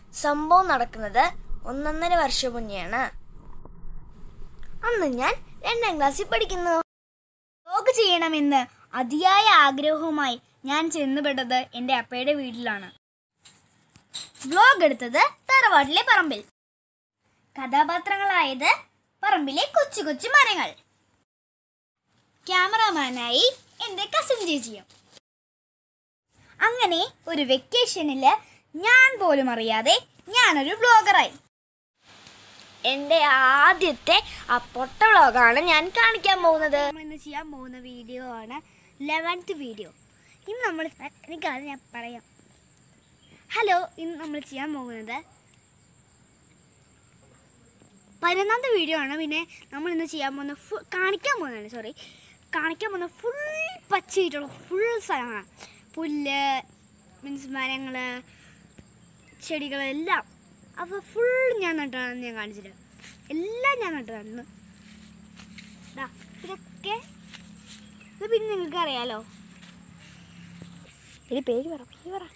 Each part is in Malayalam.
സംഭവം നടക്കുന്നത് ഒന്നൊന്നര വർഷം മുന്നെയാണ് അന്ന് ഞാൻ രണ്ടാം ക്ലാസ്സിൽ പഠിക്കുന്നു വ്ലോഗ് ചെയ്യണമെന്ന് അതിയായ ആഗ്രഹവുമായി ഞാൻ ചെന്നുപെട്ടത് എൻ്റെ അപ്പയുടെ വീട്ടിലാണ് വ്ലോഗ് എടുത്തത് തറവാട്ടിലെ പറമ്പിൽ കഥാപാത്രങ്ങളായത് പറമ്പിലെ കൊച്ചു കൊച്ചു മരങ്ങൾ ക്യാമറാമാനായി എൻ്റെ കസിൻ ചേച്ചിയും അങ്ങനെ ഒരു വെക്കേഷനില് ഞാൻ പോലും അറിയാതെ ഞാനൊരു വ്ലോഗറായി എൻ്റെ ആദ്യത്തെ ആ പൊട്ട വ്ളോഗാണ് ഞാൻ കാണിക്കാൻ പോകുന്നത് നമ്മൾ ഇന്ന് ചെയ്യാൻ പോകുന്ന വീഡിയോ ആണ് ലെവൻത്ത് വീഡിയോ ഇന്ന് നമ്മൾ എനിക്കത് ഞാൻ പറയാം ഹലോ ഇന്ന് നമ്മൾ ചെയ്യാൻ പോകുന്നത് പതിനൊന്നാമത്തെ വീഡിയോ ആണ് പിന്നെ നമ്മൾ ഇന്ന് ചെയ്യാൻ പോകുന്ന ഫുൾ കാണിക്കാൻ പോകുന്നതാണ് സോറി കാണിക്കാൻ പോകുന്ന ഫുൾ പച്ചയായിട്ടുള്ള ഫുൾ സ്ഥലങ്ങളാണ് പുല്ല് മീൻസ് മരങ്ങൾ ചെടികളെല്ലാം അപ്പോൾ ഫുൾ ഞാൻ നട്ടതാണെന്ന് ഞാൻ കാണിച്ചിട്ട് എല്ലാം ഞാൻ നട്ടതാണ് ദാ, ഇതൊക്കെ ഇത് പിന്നെ നിങ്ങൾക്ക് അറിയാലോ ഇത് പേര് പറ പേര് പറ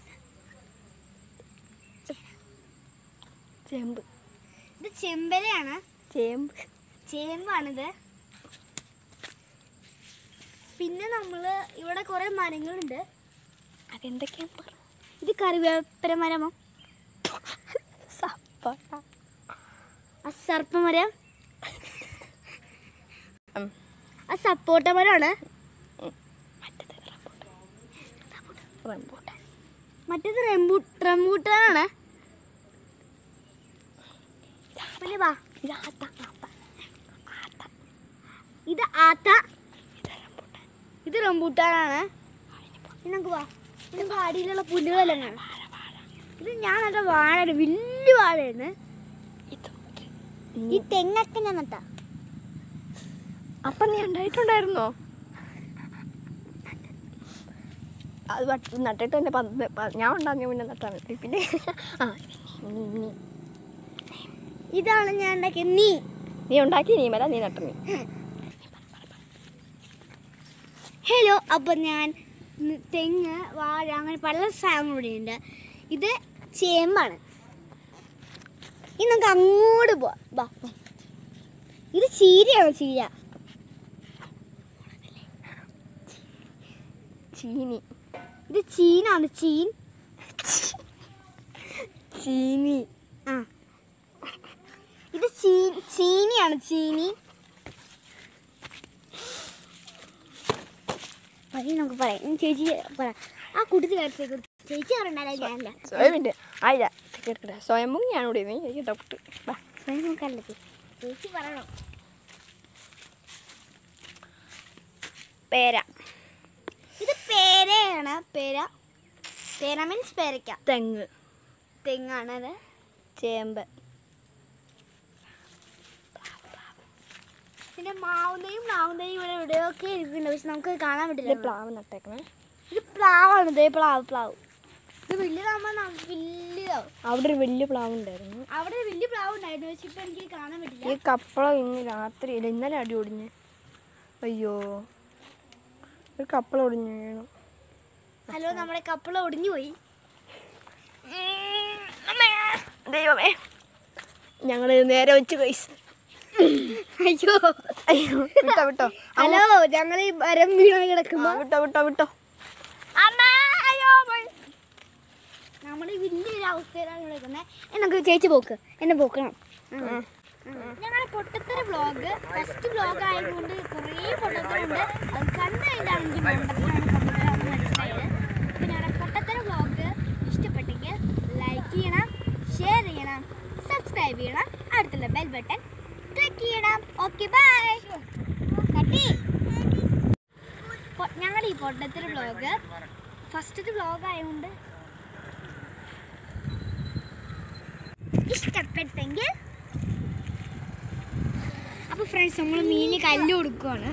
ചേമ്പ് ഇത് ചെമ്പലയാണ് ചേമ്പ് ചേമ്പാണിത് പിന്നെ നമ്മൾ ഇവിടെ കുറേ മരങ്ങളുണ്ട് അതെന്തൊക്കെയാണ് പറ ഇത് കറിവേപ്പര മരമോ സപ്പോട്ട ആ സർപ്പമരം ഉം. ആ സപ്പോട്ട മരമാണ് മറ്റേത് റംബൂട്ടാൻ മറ്റേത് റെമ്പൂ റംബൂട്ടാനാണ് പിന്നെ വാ ഇത് ആത്ത ആത്ത ആത്ത ഇത് ആത്ത ഇത് റംബൂട്ടാനാണ് പിന്നെ നമുക്ക് വാ പിന്നെ നമുക്ക് അടിയിലുള്ള പുല്ലുകളെല്ലാം കാണാം ഇത് ഞാൻ നട്ട വാഴയാണ് വലിയ വാഴയാണ് ഇത് ഈ തെങ്ങൊക്കെ ഞാൻ നട്ടാ അപ്പം നീ ഉണ്ടായിട്ടുണ്ടായിരുന്നോ അത് വട്ട് നട്ടിട്ട് തന്നെ പന്ത് പ- ഞാൻ ഉണ്ടാകുന്ന മുന്നേ നട്ടാൽ മതി പിന്നെ ആ നീ നീ ഇതാണ് ഞാൻ ഉണ്ടാക്കിയ നീ നീ ഉണ്ടാക്കി നീ മല നീ നട്ട നീ ഹലോ അപ്പം ഞാൻ ന് തെങ്ങ് വാഴ അങ്ങനെ പല സാധനങ്ങളും ഇവിടെ ഉണ്ട് ഇത് ചേമ്പാണ് ഇനി നമുക്ക് അങ്ങോട്ട് പോവാം ബാ ഇത് ചീരയാണ് ചീര ചീനി ഇത് ചീനാണ് ചീൻ ചീനി ആ ഇത് ചീ ചീനിയാണ് ചീനി മതി നമുക്ക് പറയാം ഇനി ചേച്ചി പറ ആ കുട്ടി കാര്യത്തെ ചേച്ചി പറഞ്ഞാലേ ഞാനല്ല സ്വയമിൻ്റെ ആയില്ല കേൾക്കട്ടെ സ്വയംഭും ഞാനിവിടെ നീ എനിക്ക് ഡൗട്ട് വാ സ്വയം നോക്കാനല്ലേ ചേച്ചി പറയണം പേര ഇത് പേരയാണ് പേര പേര മീൻസ് പേരയ്ക്ക തെങ്ങ് തെങ്ങാണ് അത് ചേമ്പ് പിന്നെ മാവുന്നയും മാവുന്നയും ഇവിടെ എവിടെയൊക്കെ ഇരിക്കുന്നുണ്ട് പക്ഷെ നമുക്ക് കാണാൻ ഇത് പറ്റില്ല പ്ലാവ് നട്ടേക്കണേ ഇത് പ്ലാവാണ് ഇതേ പ്ലാവ് പ്ലാവ് ഇത് വലുതാകുമ്പോൾ വലുതാവും അവിടെ ഒരു വലിയ പ്ലാവ് ഉണ്ടായിരുന്നു അവിടെ ഒരു വലിയ പ്ലാവ് ഉണ്ടായിരുന്നു പക്ഷെ ഇപ്പം എനിക്ക് കാണാൻ ഈ പറ്റില്ല കപ്പളം ഇന്ന് രാത്രി ഇല്ല ഇന്നലെ അടി ഒടിഞ്ഞ് അയ്യോ ഒരു കപ്പളം ഒടിഞ്ഞു വീണു ഹലോ നമ്മുടെ കപ്പള ഒടിഞ്ഞു പോയി ദൈവമേ ഞങ്ങൾ നേരെ വെച്ച് കൈസ് അയ്യോ അയ്യോ വിട്ടോ വിട്ടോ ഹലോ ഞങ്ങൾ ഈ മരം വീണ ആ, കിടക്കുമ്പോ വിട്ടോ വിട്ടോ വിട്ടോ നമ്മൾ ഈ വലിയൊരു അവസ്ഥയിലാണ് കിടക്കുന്നത് എന്നൊക്കെ ചേച്ചി പോക്ക് എന്നെ പോക്കണം ഞങ്ങളുടെ പൊട്ടത്തര വ്ളോഗ് ഫസ്റ്റ് വ്ളോഗ് ആയതുകൊണ്ട് കുറേ പൊട്ടത്തരുണ്ട് അത് കണ്ടു കഴിഞ്ഞാണ് എനിക്ക് പൊട്ടത്തരാണ് പൊട്ടത്തരാന്ന് മനസ്സിലായത് അപ്പോൾ ഞങ്ങളുടെ പൊട്ടത്തര വ്ളോഗ് ഇഷ്ടപ്പെട്ടെങ്കിൽ ലൈക്ക് ചെയ്യണം ഷെയർ ചെയ്യണം സബ്സ്ക്രൈബ് ചെയ്യണം അടുത്തുള്ള ബെൽ ബട്ടൺ ക്ലിക്ക് ചെയ്യണം ഓക്കെ ബൈ കട്ടി ഞങ്ങൾ ഈ പൊട്ടത്തര വ്ളോഗ് ഫസ്റ്റത്തെ വ്ളോഗ് ആയതുകൊണ്ട് ഇഷ്ടപ്പെട്ടെങ്കിൽ അപ്പോൾ ഫ്രണ്ട്സ് നമ്മൾ മീനിന് കല്ല് കൊടുക്കുവാണ്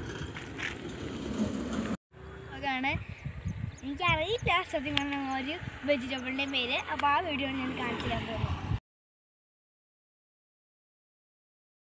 അതാണ് എനിക്കറിയില്ല സത്യം പറഞ്ഞ ഒരു വെജിറ്റബിളിൻ്റെ പേര് അപ്പോൾ ആ വീഡിയോ ഞാൻ കാണിച്ചു തരാൻ പോകുന്നത്